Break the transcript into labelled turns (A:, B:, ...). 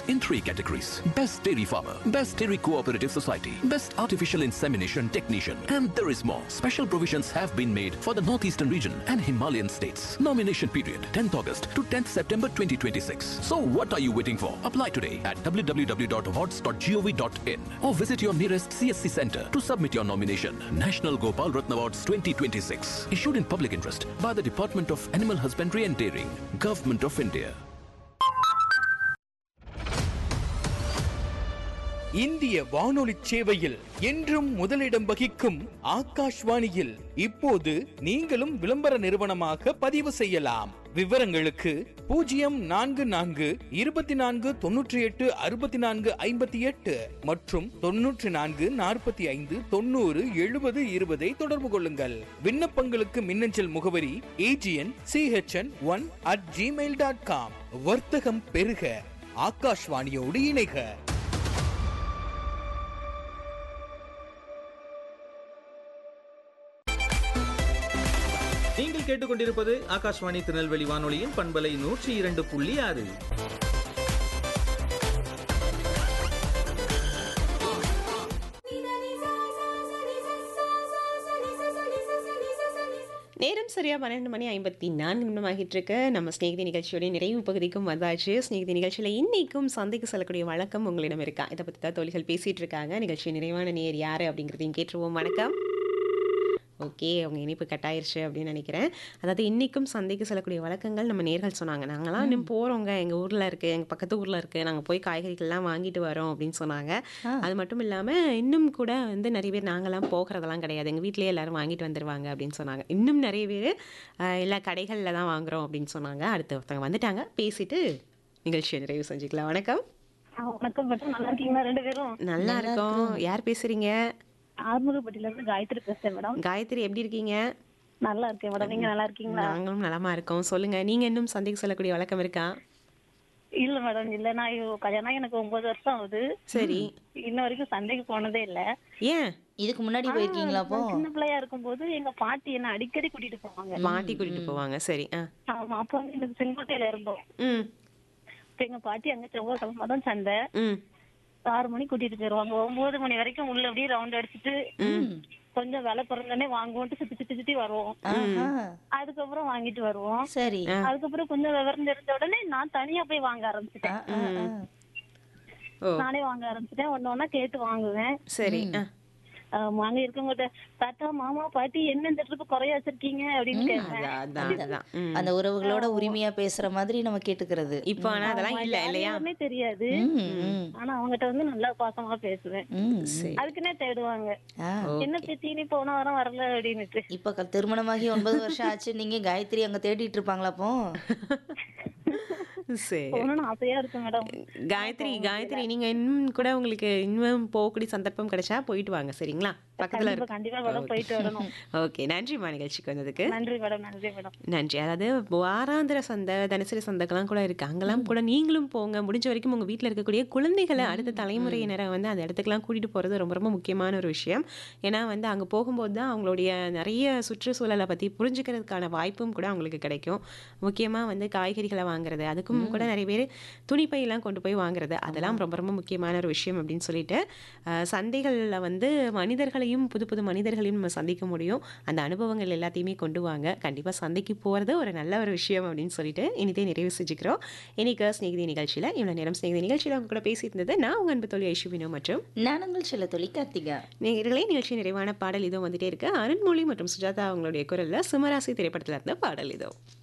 A: in three categories Best Dairy Farmer, Best Dairy Cooperative Society, Best Artificial Insemination Technician, and there is more. Special provisions have been made for the Northeastern region and Himalayan states. Nomination period 10th August to 10th September 2026. So, what are you waiting for? Apply today at www.awards.gov.in or visit your nearest CSC center to submit your nomination. National Gopal Ratna Awards 2026. Issued in public interest by the Department of Animal Husbandry and Dairying, Government of India.
B: இந்திய வானொலி சேவையில் என்றும் முதலிடம் வகிக்கும் ஆகாஷ்வாணியில் இப்போது நீங்களும் விளம்பர நிறுவனமாக பதிவு செய்யலாம் விவரங்களுக்கு பூஜ்ஜியம் நான்கு நான்கு இருபத்தி நான்கு தொன்னூற்றி எட்டு அறுபத்தி நான்கு ஐம்பத்தி எட்டு மற்றும் தொன்னூற்றி நான்கு நாற்பத்தி ஐந்து தொண்ணூறு எழுபது இருபதை தொடர்பு கொள்ளுங்கள் விண்ணப்பங்களுக்கு மின்னஞ்சல் முகவரி AGN CHN one at Gmail dot com வர்த்தகம் பெருக ஆகாஷ்வாணியோடு இணைக
C: நீங்கள் கேட்டுக்கொண்டிருப்பது ஆகாஷ்வாணி திருநெல்வேலி வானொலியின் பண்பலை நூற்றி இரண்டு புள்ளி ஆறு
D: நேரம் சரியா பன்னெண்டு மணி ஐம்பத்தி நான்கு நிமிடம் ஆகிட்டு இருக்கு நம்ம ஸ்நேகிதி நிகழ்ச்சியோட நிறைவு பகுதிக்கும் வந்தாச்சு ஸ்நேகிதி நிகழ்ச்சியில் இன்னைக்கும் சந்தைக்கு செல்லக்கூடிய வழக்கம் உங்களிடம் இருக்கா இதை பற்றி தான் தோழிகள் பேசிட்டு இருக்காங்க நிகழ்ச்சி நிறைவான நேர் யாரு அப்படிங்கிறதையும் கேட்டுருவோம் வணக்கம் ஓகே அவங்க இனிப்பு கட்டாயிருச்சு அப்படின்னு நினைக்கிறேன் அதாவது இன்றைக்கும் சந்தைக்கு செல்லக்கூடிய வழக்கங்கள் நம்ம நேர்கள் சொன்னாங்க நாங்களாம் இன்னும் போகிறோங்க எங்கள் ஊரில் இருக்குது எங்கள் பக்கத்து ஊரில் இருக்குது நாங்கள் போய் காய்கறிகள்லாம் வாங்கிட்டு வரோம் அப்படின்னு சொன்னாங்க அது மட்டும் இல்லாமல் இன்னும் கூட வந்து நிறைய பேர் நாங்களாம் போகிறதெல்லாம் கிடையாது எங்கள் வீட்டிலேயே எல்லாரும் வாங்கிட்டு வந்துடுவாங்க அப்படின்னு சொன்னாங்க இன்னும் நிறைய பேர் ஆஹ், எல்லா கடைகளில் தான் வாங்குறோம் அப்படின்னு சொன்னாங்க அடுத்து ஒருத்தவங்க வந்துட்டாங்க பேசிட்டு நிகழ்ச்சியை நிறைவு செஞ்சுக்கலாம் வணக்கம்
E: ஆ, வணக்கம் மேடம் நல்லா இருக்கீங்களா ரெண்டு பேரும்
D: நல்லா இருக்கோம் யார் பேசுகிறீங்க
E: ஆறுமுகப்பட்டியில இருந்து காயத்ரி பேசுறேன் மேடம்
D: காயத்ரி எப்படி இருக்கீங்க
E: நல்லா இருக்கேன் மேடம் நீங்க நல்லா இருக்கீங்களா
D: நாங்களும் நலமா இருக்கோம் சொல்லுங்க நீங்க இன்னும் சந்தைக்கு செல்லக்கூடிய வழக்கம் இருக்கா
E: இல்ல மேடம் இல்ல நான் இவ- கல்யாணம் எனக்கு ஒன்பது வருஷம் ஆகுது
D: சரி
E: இன்ன வரைக்கும் சந்தைக்கு போனதே இல்ல
D: ஏன்
F: இதுக்கு முன்னாடி போயிருக்கீங்களா அப்போ
E: நான் சின்ன பிள்ளையா இருக்கும்போது எங்க பாட்டி என்ன அடிக்கடி கூட்டிட்டு போவாங்க
D: மாட்டி கூட்டிட்டு போவாங்க சரி ஆ
E: ஆமா அப்ப வந்து எனக்கு செங்கோட்டையில இருந்தோம்
D: ம்
E: இப்ப எங்க பாட்டி அங்க செவ்வாய்க்கிழமை தான் சந்தை
D: ம்
E: ஆறு மணி கூட்டிட்டு போயிருவாங்க ஒன்பது மணி வரைக்கும் உள்ள அப்படியே ரவுண்ட் அடிச்சுட்டு கொஞ்சம் விலை குறைஞ்சோடனே வாங்குவோம்ட்டு சுத்தி சுத்தி சுத்தி வருவோம்
F: ஆஹா.
E: அதுக்கப்புறம் வாங்கிட்டு வருவோம்
F: சரி
E: அதுக்கப்புறம் கொஞ்சம் விவரம் தெரிஞ்ச உடனே நான் தனியா போய் வாங்க ஆரம்பிச்சிட்டேன்
F: ஆ, ஆ.
D: ஓ
E: நானே வாங்க ஆரம்பிச்சிட்டேன் ஒண்ணு ஒண்ணா கேட்டு வாங்குவேன்
D: சரி ஆ
E: ஆமா, அங்க இருக்கவங்ககிட்ட தாத்தா மாமா பாட்டி என்ன இந்த ட்ரிப் குறைய வச்சிருக்கீங்க அப்படின்னு கேட்பேன்
D: அதான் அதான் அதுதான் ம்.
F: அந்த உறவுகளோட உரிமையா பேசுற மாதிரி நம்ம கேட்டுக்கிறது
D: இப்போ ஆனா அதெல்லாம் இல்ல இல்லையா
E: யாருமே தெரியாது
F: ம், ம்,
E: ஆனா அவங்ககிட்ட வந்து நல்லா பாசமா பேசுவேன்
F: ம்.
D: சரி
E: அதுக்குன்னே தேடுவாங்க
F: ஆ,
E: என்ன பேத்தி நீ போன வாரம் வரல அப்படின்னுட்டு
F: இப்ப க- திருமணமாகி ஒன்பது வருஷம் ஆச்சு நீங்க காயத்ரி அங்க தேடிட்டு இருப்பாங்களா அப்போ
D: சரி
E: போகணும்னு ஆசையா இருக்கு மேடம்
D: காயத்ரி காயத்ரி நீங்க இன்னும் கூட உங்களுக்கு இன்னும் போகக்கூடிய சந்தர்ப்பம் கிடைச்சா போயிட்டு வாங்க சரிங்களா பக்கத்துல
E: கண்டிப்பா
D: இருக்கு
E: கண்டிப்பா மேடம் போயிட்டு வரணும்
D: ஓகே நன்றிம்மா நிகழ்ச்சிக்கு வந்ததுக்கு
E: நன்றி மேடம் நன்றி மேடம்
D: நன்றி அதாவது வாராந்திர சந்தை தினசரி சந்தைக்கெல்லாம் கூட இருக்கு அங்கெல்லாம் கூட நீங்களும் போங்க முடிஞ்ச வரைக்கும் உங்க வீட்டில் இருக்கக்கூடிய குழந்தைகளை அடுத்த தலைமுறையினரை வந்து அந்த இடத்துக்குலாம் கூட்டிட்டு போறது ரொம்ப ரொம்ப முக்கியமான ஒரு விஷயம் ஏன்னா வந்து அங்க போகும்போது தான் அவங்களுடைய நிறைய சுற்றுச்சூழலை பத்தி புரிஞ்சுக்கிறதுக்கான வாய்ப்பும் கூட அவங்களுக்கு கிடைக்கும் முக்கியமா வந்து காய்கறிகளை வாங்குறது அதுக்கும் கூட நிறைய பேர் துணிப்பையெல்லாம் கொண்டு போய் வாங்குறது அதெல்லாம் ரொம்ப ரொம்ப முக்கியமான ஒரு விஷயம் அப்படின்னு சொல்லிட்டு அஹ், சந்தைகள்ல வந்து மனிதர்களையும் புது புது மனிதர்களையும் நம்ம சந்திக்க முடியும் அந்த அனுபவங்கள் எல்லாத்தையுமே கொண்டு வாங்க கண்டிப்பாக சந்தைக்கு போகிறது ஒரு நல்ல ஒரு விஷயம் அப்படின்னு சொல்லிட்டு இனிதே நிறைவு செஞ்சுக்கிறோம் இன்னைக்கு ஸ்நேகிதி நிகழ்ச்சியில் இவ்வளோ நேரம் ஸ்நேகிதி நிகழ்ச்சியில் அவங்க கூட பேசிட்டு இருந்தது நான் உங்கள் அன்பு தோழி ஐஷுவினோ மற்றும்
F: நானுங்கள் செல்ல தொழில் கார்த்திகா
D: நேர்களே நிகழ்ச்சி நிறைவான பாடல் இதோ வந்துட்டே இருக்கு அருண்மொழி மற்றும் சுஜாதா அவங்களுடைய குரல்ல சிம்மராசி திரைப்படத்தில் இருந்த பாடல் இதோ